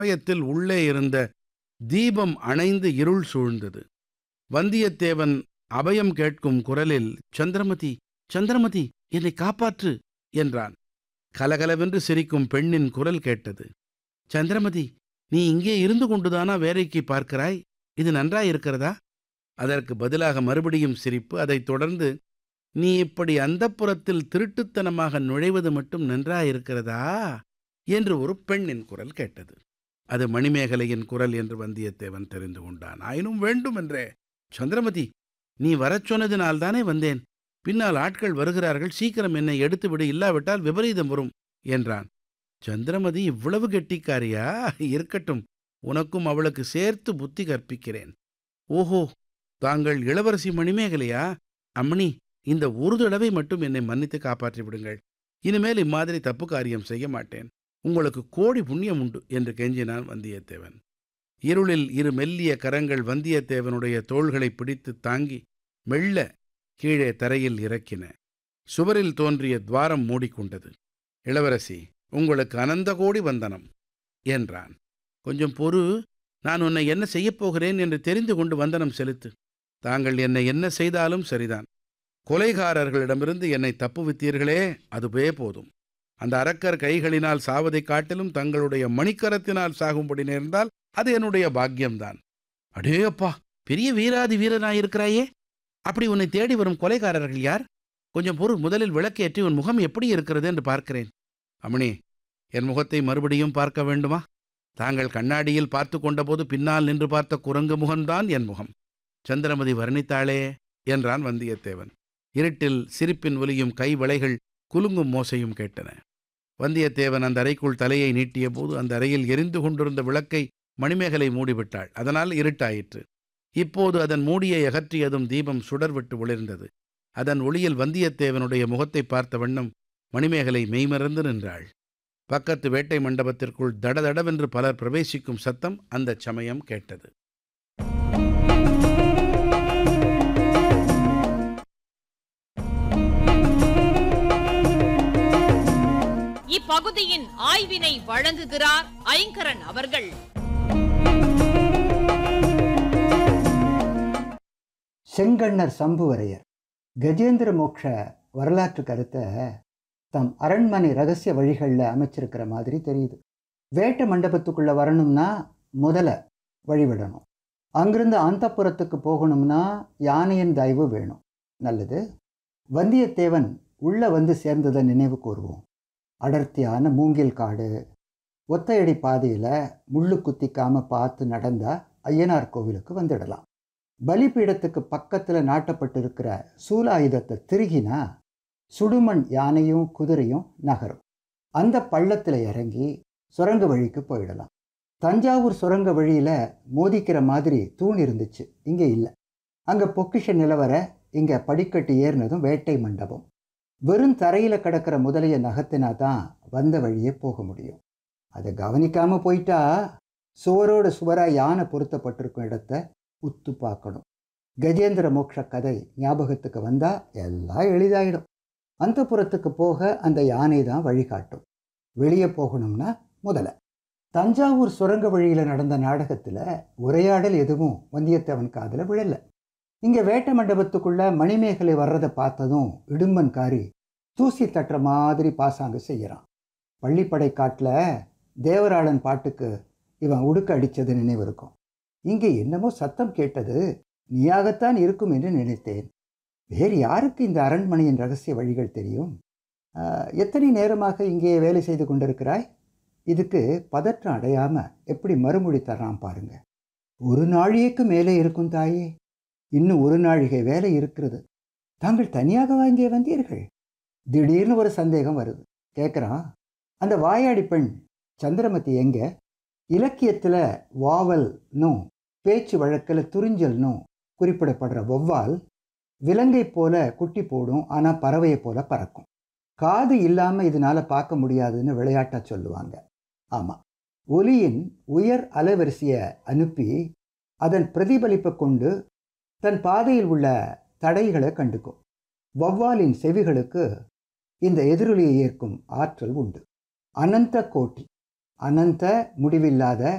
சமயத்தில் உள்ளே இருந்த தீபம் அணைந்து இருள் சூழ்ந்தது வந்தியத்தேவன் அபயம் கேட்கும் குரலில் சந்திரமதி சந்திரமதி என்னை காப்பாற்று என்றான் கலகலவென்று சிரிக்கும் பெண்ணின் குரல் கேட்டது சந்திரமதி நீ இங்கே இருந்து கொண்டுதானா வேலைக்கு பார்க்கிறாய் இது நன்றாயிருக்கிறதா அதற்கு பதிலாக மறுபடியும் சிரிப்பு அதைத் தொடர்ந்து நீ இப்படி அந்தப்புறத்தில் திருட்டுத்தனமாக நுழைவது மட்டும் நன்றாயிருக்கிறதா என்று ஒரு பெண்ணின் குரல் கேட்டது அது மணிமேகலையின் குரல் என்று வந்தியத்தேவன் தெரிந்து கொண்டான் ஆயினும் வேண்டும் என்றே சந்திரமதி நீ வரச் சொன்னதினால்தானே வந்தேன் பின்னால் ஆட்கள் வருகிறார்கள் சீக்கிரம் என்னை எடுத்துவிடு இல்லாவிட்டால் விபரீதம் வரும் என்றான் சந்திரமதி இவ்வளவு கெட்டிக்காரியா இருக்கட்டும் உனக்கும் அவளுக்கு சேர்த்து புத்தி கற்பிக்கிறேன் ஓஹோ தாங்கள் இளவரசி மணிமேகலையா அம்மணி இந்த ஒரு தடவை மட்டும் என்னை மன்னித்து காப்பாற்றி விடுங்கள் இனிமேல் இம்மாதிரி தப்பு காரியம் செய்ய மாட்டேன் உங்களுக்கு கோடி புண்ணியம் உண்டு என்று கெஞ்சினான் வந்தியத்தேவன் இருளில் இரு மெல்லிய கரங்கள் வந்தியத்தேவனுடைய தோள்களை பிடித்து தாங்கி மெல்ல கீழே தரையில் இறக்கின சுவரில் தோன்றிய துவாரம் மூடிக்கொண்டது இளவரசி உங்களுக்கு அனந்த கோடி வந்தனம் என்றான் கொஞ்சம் பொறு நான் உன்னை என்ன செய்யப் போகிறேன் என்று தெரிந்து கொண்டு வந்தனம் செலுத்து தாங்கள் என்னை என்ன செய்தாலும் சரிதான் கொலைகாரர்களிடமிருந்து என்னை தப்புவித்தீர்களே அதுவே போதும் அந்த அரக்கர் கைகளினால் சாவதைக் காட்டிலும் தங்களுடைய மணிக்கரத்தினால் சாகும்படி நேர்ந்தால் அது என்னுடைய பாக்கியம்தான் அடே அப்பா பெரிய வீராதி வீரனாயிருக்கிறாயே அப்படி உன்னை தேடி வரும் கொலைகாரர்கள் யார் கொஞ்சம் பொறு முதலில் விளக்கேற்றி உன் முகம் எப்படி இருக்கிறது என்று பார்க்கிறேன் அமணி என் முகத்தை மறுபடியும் பார்க்க வேண்டுமா தாங்கள் கண்ணாடியில் பார்த்து கொண்டபோது பின்னால் நின்று பார்த்த குரங்கு முகம்தான் என் முகம் சந்திரமதி வர்ணித்தாளே என்றான் வந்தியத்தேவன் இருட்டில் சிரிப்பின் ஒலியும் கை வளைகள் குலுங்கும் மோசையும் கேட்டன வந்தியத்தேவன் அந்த அறைக்குள் தலையை நீட்டிய போது அந்த அறையில் எரிந்து கொண்டிருந்த விளக்கை மணிமேகலை மூடிவிட்டாள் அதனால் இருட்டாயிற்று இப்போது அதன் மூடியை அகற்றியதும் தீபம் சுடர்விட்டு ஒளிர்ந்தது அதன் ஒளியில் வந்தியத்தேவனுடைய முகத்தை பார்த்த வண்ணம் மணிமேகலை மெய்மறந்து நின்றாள் பக்கத்து வேட்டை மண்டபத்திற்குள் தடதடவென்று பலர் பிரவேசிக்கும் சத்தம் அந்தச் சமயம் கேட்டது இப்பகுதியின் ஆய்வினை வழங்குகிறார் ஐங்கரன் அவர்கள் செங்கண்ணர் சம்புவரையர் கஜேந்திர மோக்ஷ வரலாற்று கருத்தை தம் அரண்மனை ரகசிய வழிகளில் அமைச்சிருக்கிற மாதிரி தெரியுது வேட்டை மண்டபத்துக்குள்ளே வரணும்னா முதல்ல வழிவிடணும் அங்கிருந்து அந்தப்புறத்துக்கு போகணும்னா யானையின் தயவு வேணும் நல்லது வந்தியத்தேவன் உள்ளே வந்து சேர்ந்ததை நினைவு கூறுவோம் அடர்த்தியான மூங்கில் காடு ஒத்தையடி பாதையில் முள்ளு குத்திக்காம பார்த்து நடந்தா ஐயனார் கோவிலுக்கு வந்துடலாம் பலிபீடத்துக்கு பக்கத்தில் நாட்டப்பட்டிருக்கிற சூலாயுதத்தை திருகினா சுடுமண் யானையும் குதிரையும் நகரும் அந்த பள்ளத்தில் இறங்கி சுரங்க வழிக்கு போயிடலாம் தஞ்சாவூர் சுரங்க வழியில் மோதிக்கிற மாதிரி தூண் இருந்துச்சு இங்கே இல்லை அங்கே பொக்கிஷ நிலவர இங்கே படிக்கட்டு ஏறினதும் வேட்டை மண்டபம் வெறும் தரையில் கிடக்கிற முதலைய நகத்தினா தான் வந்த வழியே போக முடியும் அதை கவனிக்காமல் போயிட்டா சுவரோடு சுவராக யானை பொருத்தப்பட்டிருக்கும் இடத்த உத்து பார்க்கணும் கஜேந்திர மோட்ச கதை ஞாபகத்துக்கு வந்தால் எல்லாம் எளிதாயிடும் அந்த புறத்துக்கு போக அந்த யானை தான் வழிகாட்டும் வெளியே போகணும்னா முதல்ல தஞ்சாவூர் சுரங்க வழியில் நடந்த நாடகத்தில் உரையாடல் எதுவும் வந்தியத்தேவன் காதில் விழல இங்கே வேட்ட மண்டபத்துக்குள்ள மணிமேகலை வர்றதை பார்த்ததும் இடும்பன்காரி தூசி தட்டுற மாதிரி பாசாங்க செய்கிறான் பள்ளிப்படை காட்டில் தேவராளன் பாட்டுக்கு இவன் உடுக்க அடித்தது நினைவு இருக்கும் இங்கே என்னமோ சத்தம் கேட்டது நீயாகத்தான் இருக்கும் என்று நினைத்தேன் வேறு யாருக்கு இந்த அரண்மனையின் ரகசிய வழிகள் தெரியும் ஆஹ், எத்தனை நேரமாக இங்கே வேலை செய்து கொண்டிருக்கிறாய் இதுக்கு பதற்றம் அடையாம எப்படி மறுமொழி தர்றான் பாருங்க ஒரு நாழிகைக்கு மேலே இருக்கும் தாயே இன்னும் ஒரு நாழிகை வேலை இருக்கிறது தாங்கள் தனியாக வாங்கிய வந்தீர்கள் திடீர்னு ஒரு சந்தேகம் வருது கேட்குறான் அந்த வாயாடி பெண் சந்திரமதி எங்க இலக்கியத்தில் வாவல்னும் பேச்சு வழக்கில் துறிஞ்சல்னும் குறிப்பிடப்படுற வௌவால் விலங்கை போல குட்டி போடும் ஆனால் பறவையை போல பறக்கும் காது இல்லாமல் இதனால பார்க்க முடியாதுன்னு விளையாட்டா சொல்லுவாங்க ஆமாம் ஒலியின் உயர் அலைவரிசையை அனுப்பி அதன் பிரதிபலிப்பை கொண்டு தன் பாதையில் உள்ள தடைகளை கண்டுக்கும் வௌவாலின் செவிகளுக்கு இந்த எதிரொலியை ஏற்கும் ஆற்றல் உண்டு அனந்த கோட்டி அனந்த முடிவில்லாத